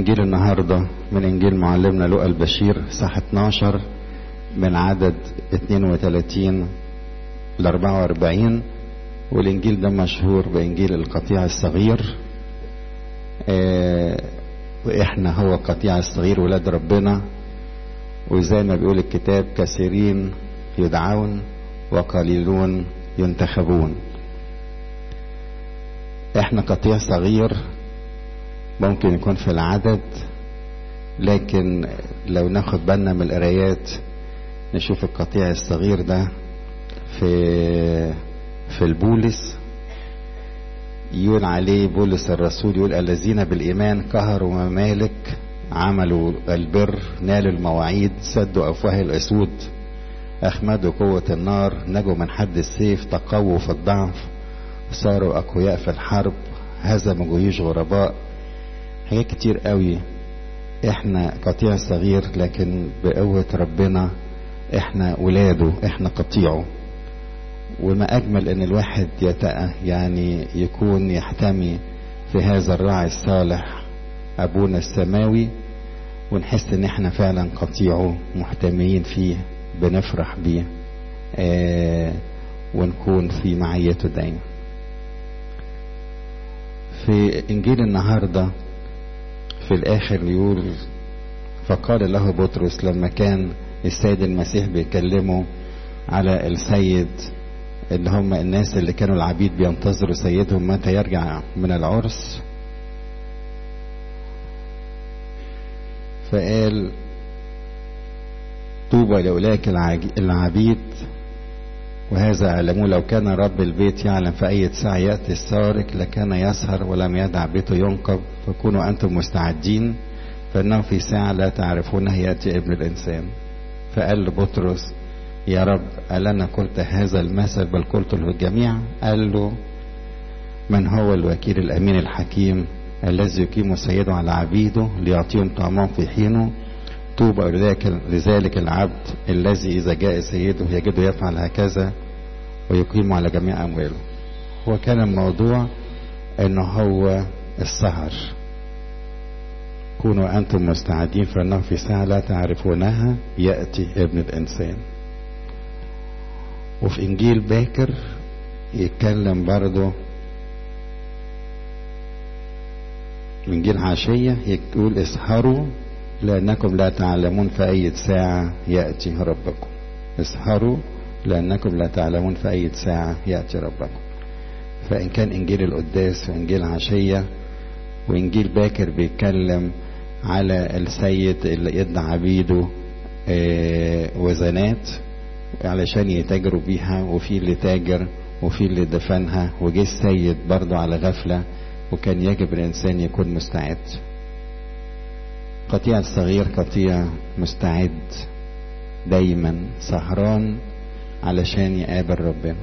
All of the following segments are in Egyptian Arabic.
إنجيل النهاردة من إنجيل معلمنا لقى البشير صح 12 من عدد 32 ل 44 والإنجيل ده مشهور بإنجيل القطيع الصغير آه وإحنا هو القطيع الصغير ولاد ربنا وزي ما بيقول الكتاب كثيرين يدعون وقليلون ينتخبون احنا قطيع صغير ممكن يكون في العدد لكن لو ناخد بالنا من القرايات نشوف القطيع الصغير ده في في البولس يقول عليه بولس الرسول يقول الذين بالإيمان قهروا ممالك عملوا البر نالوا المواعيد سدوا أفواه الأسود أخمدوا قوة النار نجوا من حد السيف تقووا في الضعف صاروا أقوياء في الحرب هزموا جيوش غرباء حاجات كتير قوي احنا قطيع صغير لكن بقوة ربنا احنا ولاده احنا قطيعه وما اجمل ان الواحد يتأه يعني يكون يحتمي في هذا الراعي الصالح ابونا السماوي ونحس ان احنا فعلا قطيعه محتميين فيه بنفرح بيه آه ونكون في معيته دايما في انجيل النهارده في الاخر يقول فقال له بطرس لما كان السيد المسيح بيكلمه على السيد اللي هم الناس اللي كانوا العبيد بينتظروا سيدهم متى يرجع من العرس فقال طوبى لأولئك العبيد وهذا اعلموا لو كان رب البيت يعلم في أي ساعة يأتي السارق لكان يسهر ولم يدع بيته ينقب فكونوا أنتم مستعدين فإنه في ساعة لا تعرفونها يأتي ابن الإنسان فقال لبطرس يا رب ألنا قلت هذا المثل بل قلت له الجميع قال له من هو الوكيل الأمين الحكيم الذي يقيم سيده على عبيده ليعطيهم طعامهم في حينه طوبى لذلك العبد الذي إذا جاء سيده يجده يفعل هكذا ويقيم على جميع أمواله هو كان الموضوع أنه هو السهر كونوا أنتم مستعدين فإنه في ساعة لا تعرفونها يأتي ابن الإنسان وفي إنجيل باكر يتكلم برضه إنجيل عشية يقول اسهروا لأنكم لا تعلمون في أي ساعة يأتي ربكم اسهروا لأنكم لا تعلمون في أي ساعة يأتي ربكم فإن كان إنجيل القداس وإنجيل عشية وإنجيل باكر بيتكلم على السيد اللي يدعى عبيده آه وزنات علشان يتاجروا بيها وفي اللي تاجر وفي اللي دفنها وجه السيد برضه على غفلة وكان يجب الإنسان يكون مستعد قطيع الصغير قطيع مستعد دايما سهران علشان يقابل ربنا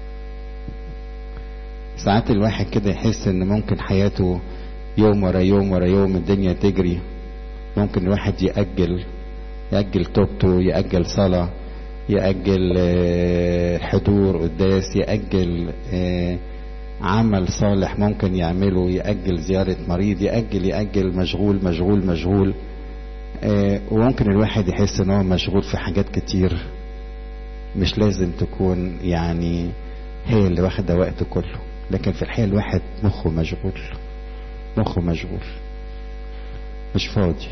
ساعات الواحد كده يحس ان ممكن حياته يوم ورا يوم ورا يوم الدنيا تجري ممكن الواحد يأجل يأجل توبته يأجل صلاة يأجل حضور قداس يأجل عمل صالح ممكن يعمله يأجل زيارة مريض يأجل يأجل مشغول مشغول مشغول وممكن الواحد يحس ان هو مشغول في حاجات كتير مش لازم تكون يعني هي اللي واخده وقته كله لكن في الحقيقة الواحد مخه مشغول مخه مشغول مش فاضي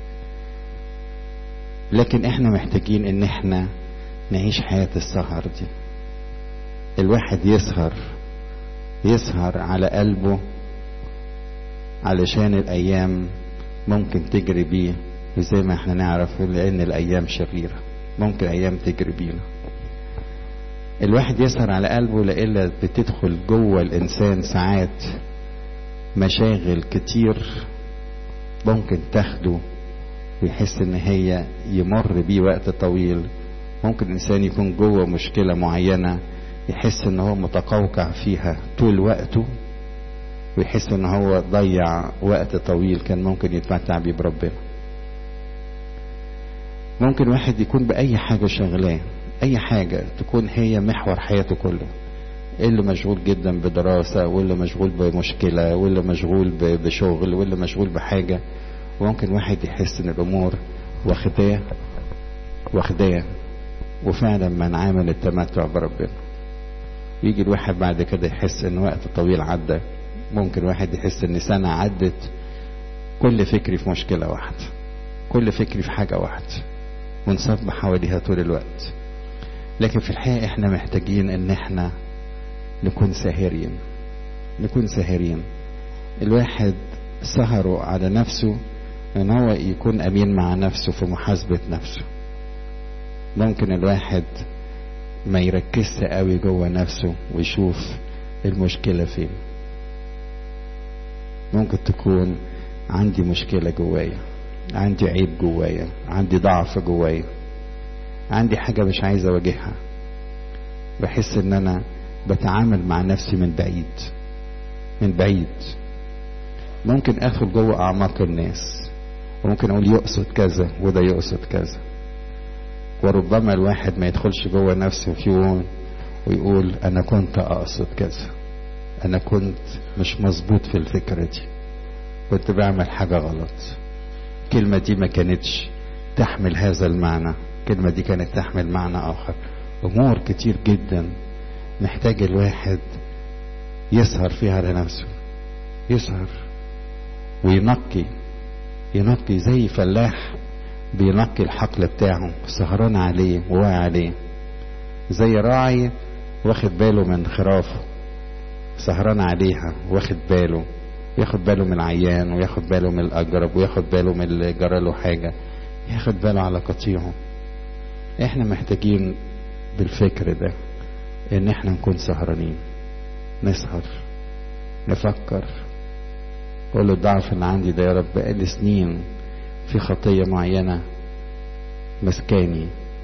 لكن احنا محتاجين ان احنا نعيش حياة السهر دي الواحد يسهر يسهر على قلبه علشان الأيام ممكن تجري بيه وزي ما احنا نعرف لأن الأيام شريرة ممكن أيام تجري بينا الواحد يسهر على قلبه لإلا بتدخل جوه الإنسان ساعات مشاغل كتير ممكن تاخده ويحس ان هي يمر بيه وقت طويل ممكن الانسان يكون جوه مشكله معينه يحس ان هو متقوقع فيها طول وقته ويحس ان هو ضيع وقت طويل كان ممكن يتمتع بيه بربنا ممكن واحد يكون باي حاجه شغلاه اي حاجه تكون هي محور حياته كله اللي مشغول جدا بدراسة واللي مشغول بمشكلة واللي مشغول بشغل واللي مشغول بحاجة وممكن واحد يحس ان الامور واخداه واخداه وفعلا من عامل التمتع بربنا يجي الواحد بعد كده يحس ان وقت طويل عدى ممكن واحد يحس ان سنة عدت كل فكري في مشكلة واحدة كل فكري في حاجة واحدة ونصب حواليها طول الوقت لكن في الحقيقة احنا محتاجين ان احنا نكون ساهرين نكون ساهرين الواحد سهره على نفسه ان هو يكون امين مع نفسه في محاسبة نفسه ممكن الواحد ما يركزش قوي جوه نفسه ويشوف المشكلة فين ممكن تكون عندي مشكلة جوايا عندي عيب جوايا عندي ضعف جوايا عندي حاجة مش عايز اواجهها بحس ان انا بتعامل مع نفسي من بعيد من بعيد ممكن ادخل جوه اعماق الناس وممكن اقول يقصد كذا وده يقصد كذا وربما الواحد ما يدخلش جوه نفسه في يوم ويقول انا كنت اقصد كذا انا كنت مش مظبوط في الفكرة دي كنت بعمل حاجة غلط الكلمة دي ما كانتش تحمل هذا المعنى الكلمة دي كانت تحمل معنى اخر امور كتير جدا محتاج الواحد يسهر فيها على نفسه يسهر وينقي ينقي زي فلاح بينقي الحقل بتاعه سهران عليه وواعي عليه زي راعي واخد باله من خرافه سهران عليها واخد باله ياخد باله من العيان وياخد باله من الاجرب وياخد باله من اللي جرى له حاجه ياخد باله على قطيعه احنا محتاجين بالفكر ده ان احنا نكون سهرانين نسهر نفكر قول له الضعف اللي عندي ده يا رب بقالي سنين في خطيه معينه مسكاني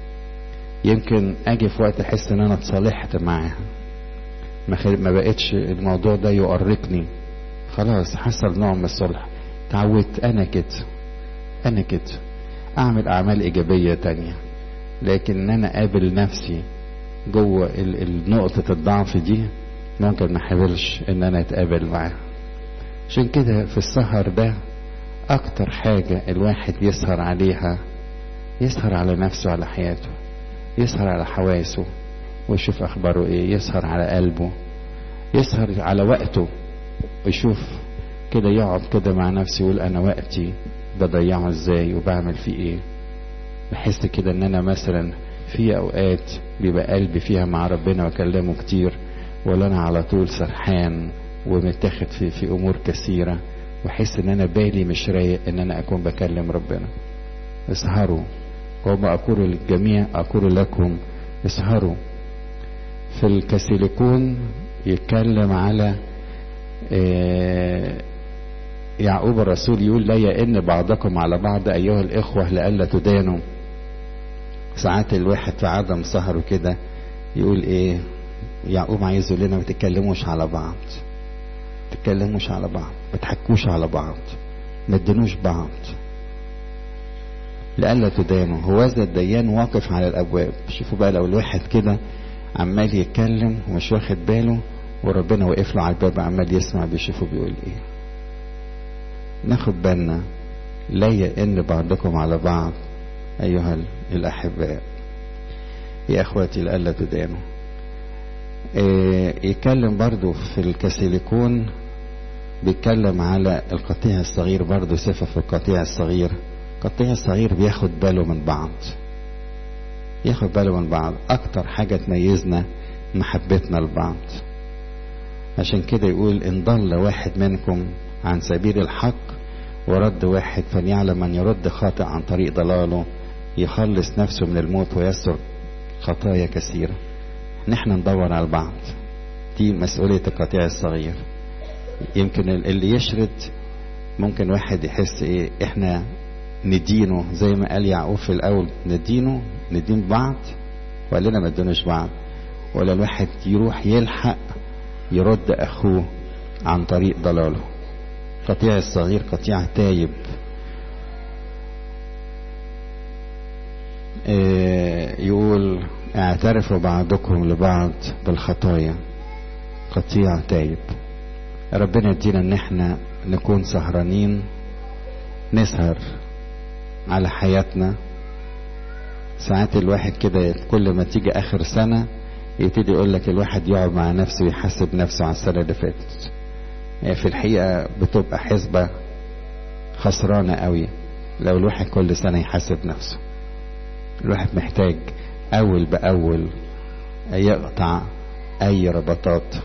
يمكن اجي في وقت احس ان انا اتصالحت معاها ما, خل... ما بقتش الموضوع ده يؤرقني خلاص حصل نوع من الصلح تعودت انا كده انا كده اعمل اعمال ايجابيه تانية لكن ان انا اقابل نفسي جوه ال... ال- نقطه الضعف دي ممكن ما احاولش ان انا اتقابل معاها عشان كده في السهر ده اكتر حاجه الواحد يسهر عليها يسهر على نفسه على حياته يسهر على حواسه ويشوف اخباره ايه يسهر على قلبه يسهر على وقته ويشوف كده يقعد كده مع نفسه يقول انا وقتي بضيعه ازاي وبعمل فيه ايه بحس كده ان انا مثلا في اوقات بيبقى قلبي فيها مع ربنا واكلمه كتير ولا انا على طول سرحان ومتاخد في, في امور كثيره واحس ان انا بالي مش رايق ان انا اكون بكلم ربنا اسهروا وما اقول للجميع اقول لكم اسهروا في الكسيليكون يتكلم على آه، يعقوب الرسول يقول لا يئن بعضكم على بعض ايها الاخوه لئلا تدانوا ساعات الواحد في عدم سهره كده يقول ايه يعقوب عايز يقول لنا ما تتكلموش على بعض ما تتكلموش على بعض ما تحكوش على بعض ما تدينوش بعض لئلا تدانوا هوذا الديان واقف على الابواب شوفوا بقى لو الواحد كده عمال يتكلم ومش واخد باله وربنا واقف له على الباب عمال يسمع بيشوفه بيقول ايه ناخد بالنا لا يئن بعضكم على بعض ايها الاحباء يا اخواتي لئلا تدانوا إيه يتكلم برضو في الكاسيليكون بيتكلم على القطيع الصغير برضو صفة في القطيع الصغير القطيع الصغير بياخد باله من بعض ياخد باله من بعض اكتر حاجة تميزنا محبتنا لبعض عشان كده يقول ان ضل واحد منكم عن سبيل الحق ورد واحد فليعلم من يرد خاطئ عن طريق ضلاله يخلص نفسه من الموت ويستر خطايا كثيرة نحن ندور على بعض دي مسؤولية القطيع الصغير يمكن اللي يشرد ممكن واحد يحس ايه احنا ندينه زي ما قال يعقوب في الاول ندينه ندين بعض وقال لنا ما ادوناش بعض ولا الواحد يروح يلحق يرد اخوه عن طريق ضلاله قطيع الصغير قطيع تايب إيه يقول اعترفوا بعضكم لبعض بالخطايا قطيع تايب ربنا يدينا ان احنا نكون سهرانين نسهر على حياتنا ساعات الواحد كده كل ما تيجي اخر سنة يبتدي يقول لك الواحد يقعد مع نفسه ويحاسب نفسه على السنة اللي فاتت يعني في الحقيقة بتبقى حسبة خسرانة قوي لو الواحد كل سنة يحاسب نفسه الواحد محتاج أول بأول يقطع أي ربطات